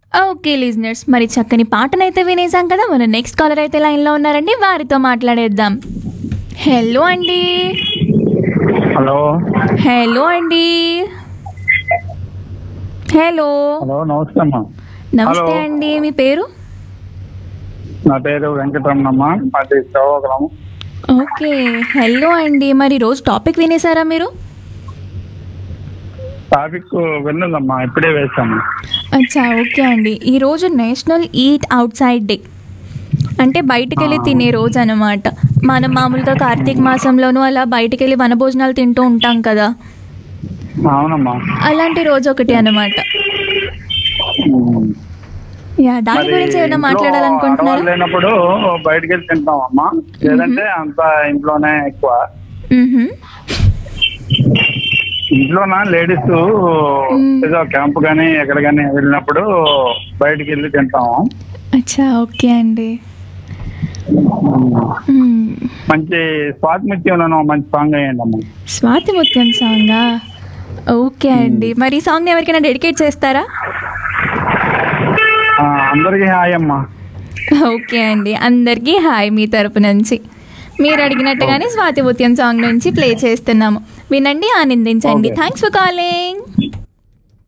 Okay listeners మరి చక్కని పాటనైతే వినేసాం కదా మన నెక్స్ట్ కాలర్ అయితే లైన్లో ఉన్నారండి వారితో మాట్లాడేద్దాం హలో అండి హలో హలో అండి హలో హలో నమస్తే అమ్మా నమస్తే హలో. అండి మీ పేరు నా పేరు వెంకటరమణమ్మ మాది శివగ్రామం ఓకే హలో అండి మరి రోజు టాపిక్ వినేసారా మీరు టాపిక్ విన్నదమ్మా ఇప్పుడే వేసాము అచ్చా ఓకే అండి ఈరోజు national eat outside day అంటే బయటికి వెళ్ళి తినే రోజు అనమాట మనం మామూలుగా కార్తీక మాసంలోనూ అలా బయటికి వెళ్ళి వనభోజనాలు తింటూ ఉంటాం కదా అవునమ్మా అలాంటి రోజు ఒకటి అనమాట ఉమ్. యా దాని మరి గురించి ఏమైనా ఇంట్లో మాట్లాడాలనుకుంటున్నారా ఆడవాళ్ళు లేనప్పుడు బయటకు వెళ్ళి తింటామమ్మా లేదంటే అంతా ఇంట్లోనే ఎక్కువ మ్హూ. ఇంట్లోన లేడీస్ ఏదో క్యాంప్ కానీ ఎక్కడ కానీ వెళ్ళినప్పుడు బయటికి వెళ్ళి తింటాము అచ్చా ఓకే అండి ఉమ్. మ్. మంచి స్వాతిముత్యంలో మంచి సాంగ్ అయ్యండి అమ్మా స్వాతి ముత్యం సాంగా ఓకే అండి మరి ఈ సాంగ్ ఎవరికైనా డెడికేట్ చేస్తారా ఆ, అందరికీ హాయ్ అమ్మా ఓకే అండి అందరికీ హాయ్ మీ తరపు నుంచి మీరు అడిగినట్టుగానే స్వాతి ముత్యం సాంగ్ నుంచి ప్లే చేస్తున్నాము వినండి ఆనందించండి Okay. Thanks for calling